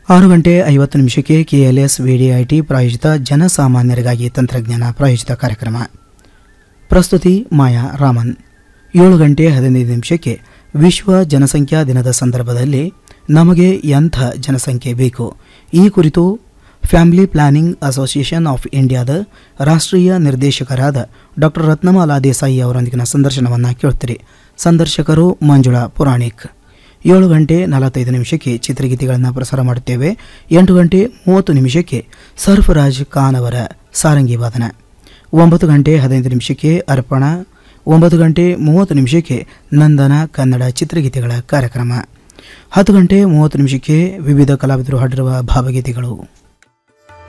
ಆರು ಗಂಟೆ ಐವತ್ತು ನಿಮಿಷಕ್ಕೆ ಕೆಎಲ್ಎಸ್ ವಿಡಿಐಟಿ ಪ್ರಾಯೋಜಿತ ಜನಸಾಮಾನ್ಯರಿಗಾಗಿ ತಂತ್ರಜ್ಞಾನ ಪ್ರಾಯೋಜಿತ ಕಾರ್ಯಕ್ರಮ ಪ್ರಸ್ತುತಿ ಮಾಯಾ ರಾಮನ್ ಏಳು ಗಂಟೆ ಹದಿನೈದು ನಿಮಿಷಕ್ಕೆ ವಿಶ್ವ ಜನಸಂಖ್ಯಾ ದಿನದ ಸಂದರ್ಭದಲ್ಲಿ ನಮಗೆ ಎಂಥ ಜನಸಂಖ್ಯೆ ಬೇಕು ಈ ಕುರಿತು ಫ್ಯಾಮಿಲಿ ಪ್ಲಾನಿಂಗ್ ಅಸೋಸಿಯೇಷನ್ ಆಫ್ ಇಂಡಿಯಾದ ರಾಷ್ಟ್ರೀಯ ನಿರ್ದೇಶಕರಾದ ಡಾಕ್ಟರ್ ರತ್ನಮಾಲಾ ದೇಸಾಯಿ ಅವರೊಂದಿಗಿನ ಸಂದರ್ಶನವನ್ನು ಕೇಳುತ್ತೀರಿ ಸಂದರ್ಶಕರು ಮಂಜುಳಾ ಪುರಾಣಿಕ್ ಏಳು ಗಂಟೆ ನಲವತ್ತೈದು ನಿಮಿಷಕ್ಕೆ ಚಿತ್ರಗೀತೆಗಳನ್ನು ಪ್ರಸಾರ ಮಾಡುತ್ತೇವೆ ಎಂಟು ಗಂಟೆ ಮೂವತ್ತು ನಿಮಿಷಕ್ಕೆ ಸರ್ಫರಾಜ್ ಖಾನ್ ಅವರ ಸಾರಂಗಿ ವಾದನ ಒಂಬತ್ತು ಗಂಟೆ ಹದಿನೈದು ನಿಮಿಷಕ್ಕೆ ಅರ್ಪಣ ಒಂಬತ್ತು ಗಂಟೆ ಮೂವತ್ತು ನಿಮಿಷಕ್ಕೆ ನಂದನ ಕನ್ನಡ ಚಿತ್ರಗೀತೆಗಳ ಕಾರ್ಯಕ್ರಮ ಹತ್ತು ಗಂಟೆ ಮೂವತ್ತು ನಿಮಿಷಕ್ಕೆ ವಿವಿಧ ಕಲಾವಿದರು ಹಾಡಿರುವ ಭಾವಗೀತೆಗಳು